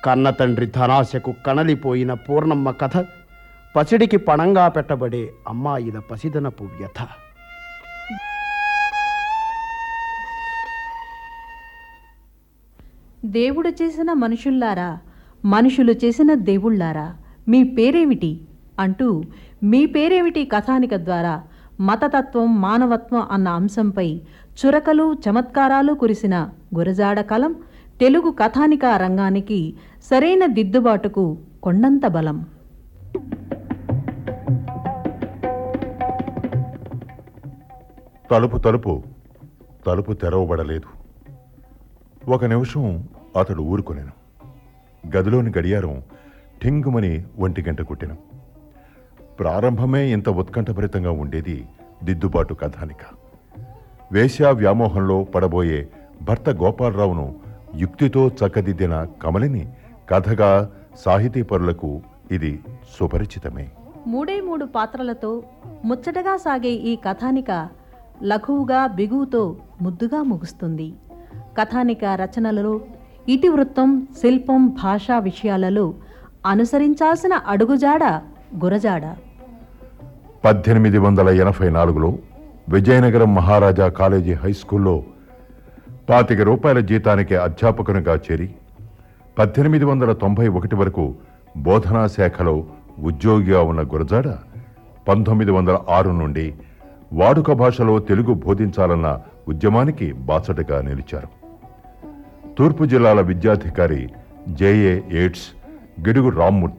కన్న తండ్రి ధనాశకు కణలిపోయిన పూర్ణమ్మ కథ పసిడికి పణంగా పెట్టబడే అమ్మాయిల పసిదనపు వ్యథ దేవుడు చేసిన మనుషుల్లారా మనుషులు చేసిన దేవుళ్ళారా మీ పేరేమిటి అంటూ మీ పేరేమిటి కథానిక ద్వారా మతతత్వం మానవత్వం అన్న అంశంపై చురకలు చమత్కారాలు కురిసిన గురజాడ కలం తెలుగు కథానిక రంగానికి సరైన దిద్దుబాటుకు కొండంత బలం తలుపు తలుపు తలుపు తెరవబడలేదు ఒక నిమిషం అతడు ఊరుకొనెను గదిలోని గడియారం ఠింగుమని ఒంటి గంట కుట్టిన ప్రారంభమే ఇంత ఉత్కంఠభరితంగా ఉండేది దిద్దుబాటు కథానిక వేశ్యా వ్యామోహంలో పడబోయే భర్త గోపాలరావును యుక్తితో చక్కదిద్దిన కమలిని కథగా సాహితీపరులకు ఇది సుపరిచితమే మూడే మూడు పాత్రలతో ముచ్చటగా సాగే ఈ కథానిక లఘువుగా బిగువుతో ముద్దుగా ముగుస్తుంది కథానిక రచనలలో ఇతివృత్తం శిల్పం భాషా విషయాలలో అనుసరించాల్సిన అడుగుజాడ గురజాడ పద్దెనిమిది వందల ఎనభై నాలుగులో విజయనగరం మహారాజా కాలేజీ హై స్కూల్లో పాతిక రూపాయల జీతానికి అధ్యాపకునిగా చేరి పద్దెనిమిది వందల తొంభై ఒకటి వరకు బోధనా శాఖలో ఉద్యోగిగా ఉన్న గురజాడ పంతొమ్మిది వందల ఆరు నుండి వాడుక భాషలో తెలుగు బోధించాలన్న ఉద్యమానికి బాసటగా నిలిచారు తూర్పు జిల్లాల విద్యాధికారి జేఏ ఎయిడ్స్ గిడుగు రామ్మూర్తి